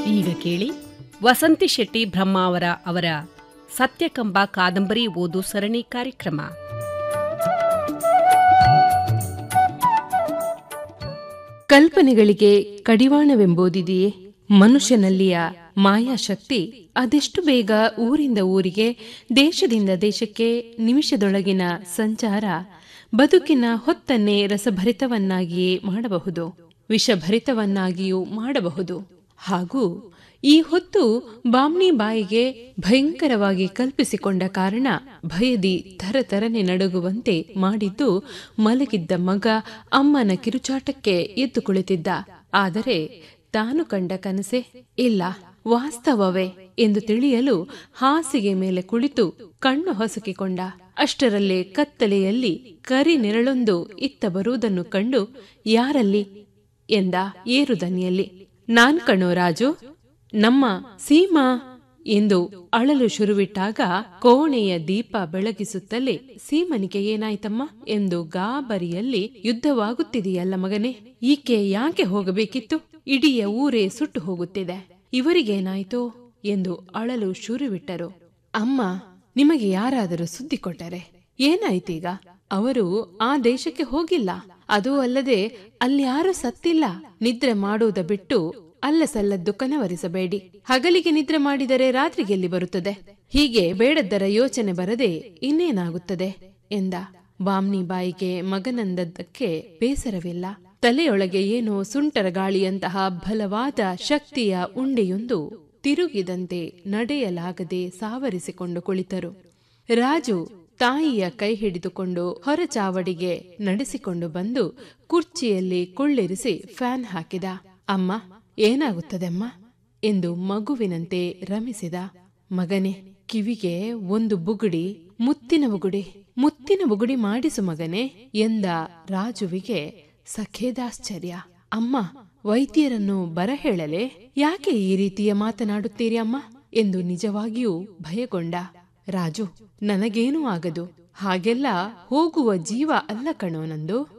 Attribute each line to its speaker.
Speaker 1: ಈಗ ಕೇಳಿ ವಸಂತಿ ಶೆಟ್ಟಿ ಬ್ರಹ್ಮಾವರ ಅವರ ಸತ್ಯಕಂಬ ಕಾದಂಬರಿ ಓದು ಸರಣಿ ಕಾರ್ಯಕ್ರಮ
Speaker 2: ಕಲ್ಪನೆಗಳಿಗೆ ಕಡಿವಾಣವೆಂಬುದಿದೆಯೇ ಮನುಷ್ಯನಲ್ಲಿಯ ಮಾಯಾಶಕ್ತಿ ಅದೆಷ್ಟು ಬೇಗ ಊರಿಂದ ಊರಿಗೆ ದೇಶದಿಂದ ದೇಶಕ್ಕೆ ನಿಮಿಷದೊಳಗಿನ ಸಂಚಾರ ಬದುಕಿನ ಹೊತ್ತನ್ನೇ ರಸಭರಿತವನ್ನಾಗಿಯೇ ಮಾಡಬಹುದು ವಿಷಭರಿತವನ್ನಾಗಿಯೂ ಮಾಡಬಹುದು ಹಾಗೂ ಈ ಹೊತ್ತು ಬಾಮ್ನಿ ಬಾಯಿಗೆ ಭಯಂಕರವಾಗಿ ಕಲ್ಪಿಸಿಕೊಂಡ ಕಾರಣ ಭಯದಿ ಥರಥರನೆ ನಡುಗುವಂತೆ ಮಾಡಿದ್ದು ಮಲಗಿದ್ದ ಮಗ ಅಮ್ಮನ ಕಿರುಚಾಟಕ್ಕೆ ಎದ್ದು ಕುಳಿತಿದ್ದ ಆದರೆ ತಾನು ಕಂಡ ಕನಸೆ ಇಲ್ಲ ವಾಸ್ತವವೇ ಎಂದು ತಿಳಿಯಲು ಹಾಸಿಗೆ ಮೇಲೆ ಕುಳಿತು ಕಣ್ಣು ಹೊಸಕಿಕೊಂಡ ಅಷ್ಟರಲ್ಲೇ ಕತ್ತಲೆಯಲ್ಲಿ ಕರಿ ನೆರಳೊಂದು ಇತ್ತ ಬರುವುದನ್ನು ಕಂಡು ಯಾರಲ್ಲಿ ಎಂದ ಏರು ದನಿಯಲ್ಲಿ ನಾನ್ ಕಣೋ ರಾಜು ನಮ್ಮ ಸೀಮಾ ಎಂದು ಅಳಲು ಶುರುವಿಟ್ಟಾಗ ಕೋಣೆಯ ದೀಪ ಬೆಳಗಿಸುತ್ತಲೇ ಸೀಮನಿಗೆ ಏನಾಯ್ತಮ್ಮ ಎಂದು ಗಾಬರಿಯಲ್ಲಿ ಯುದ್ಧವಾಗುತ್ತಿದೆಯಲ್ಲ ಮಗನೇ ಈಕೆ ಯಾಕೆ ಹೋಗಬೇಕಿತ್ತು ಇಡೀ ಊರೇ ಸುಟ್ಟು ಹೋಗುತ್ತಿದೆ ಇವರಿಗೇನಾಯ್ತೋ ಎಂದು ಅಳಲು ಶುರುವಿಟ್ಟರು ಅಮ್ಮ ನಿಮಗೆ ಯಾರಾದರೂ ಸುದ್ದಿ ಕೊಟ್ಟರೆ ಏನಾಯ್ತೀಗ ಅವರು ಆ ದೇಶಕ್ಕೆ ಹೋಗಿಲ್ಲ ಅದೂ ಅಲ್ಲದೆ ಅಲ್ಲಿ ಯಾರೂ ಸತ್ತಿಲ್ಲ ನಿದ್ರೆ ಮಾಡುವುದ ಬಿಟ್ಟು ಅಲ್ಲ ಸಲ್ಲದ್ದು ಕನವರಿಸಬೇಡಿ ಹಗಲಿಗೆ ನಿದ್ರೆ ಮಾಡಿದರೆ ರಾತ್ರಿಗೆ ಎಲ್ಲಿ ಬರುತ್ತದೆ ಹೀಗೆ ಬೇಡದ್ದರ ಯೋಚನೆ ಬರದೆ ಇನ್ನೇನಾಗುತ್ತದೆ ಎಂದ ಬಾಮ್ನಿ ಬಾಯಿಗೆ ಮಗನಂದದ್ದಕ್ಕೆ ಬೇಸರವಿಲ್ಲ ತಲೆಯೊಳಗೆ ಏನೋ ಸುಂಟರ ಗಾಳಿಯಂತಹ ಬಲವಾದ ಶಕ್ತಿಯ ಉಂಡೆಯೊಂದು ತಿರುಗಿದಂತೆ ನಡೆಯಲಾಗದೆ ಸಾವರಿಸಿಕೊಂಡು ಕುಳಿತರು ರಾಜು ತಾಯಿಯ ಕೈ ಹಿಡಿದುಕೊಂಡು ಹೊರಚಾವಡಿಗೆ ನಡೆಸಿಕೊಂಡು ಬಂದು ಕುರ್ಚಿಯಲ್ಲಿ ಕುಳ್ಳಿರಿಸಿ ಫ್ಯಾನ್ ಹಾಕಿದ ಅಮ್ಮ ಏನಾಗುತ್ತದೆಮ್ಮ ಎಂದು ಮಗುವಿನಂತೆ ರಮಿಸಿದ ಮಗನೇ ಕಿವಿಗೆ ಒಂದು ಬುಗುಡಿ ಮುತ್ತಿನ ಬುಗುಡಿ ಮುತ್ತಿನ ಬುಗುಡಿ ಮಾಡಿಸು ಮಗನೇ ಎಂದ ರಾಜುವಿಗೆ ಸಖೇದಾಶ್ಚರ್ಯ ಅಮ್ಮ ವೈದ್ಯರನ್ನು ಬರ ಹೇಳಲೆ ಯಾಕೆ ಈ ರೀತಿಯ ಮಾತನಾಡುತ್ತೀರಿ ಅಮ್ಮ ಎಂದು ನಿಜವಾಗಿಯೂ ಭಯಗೊಂಡ ರಾಜು ನನಗೇನೂ ಆಗದು ಹಾಗೆಲ್ಲ ಹೋಗುವ ಜೀವ ಅಲ್ಲ ಕಣೋ ನಂದು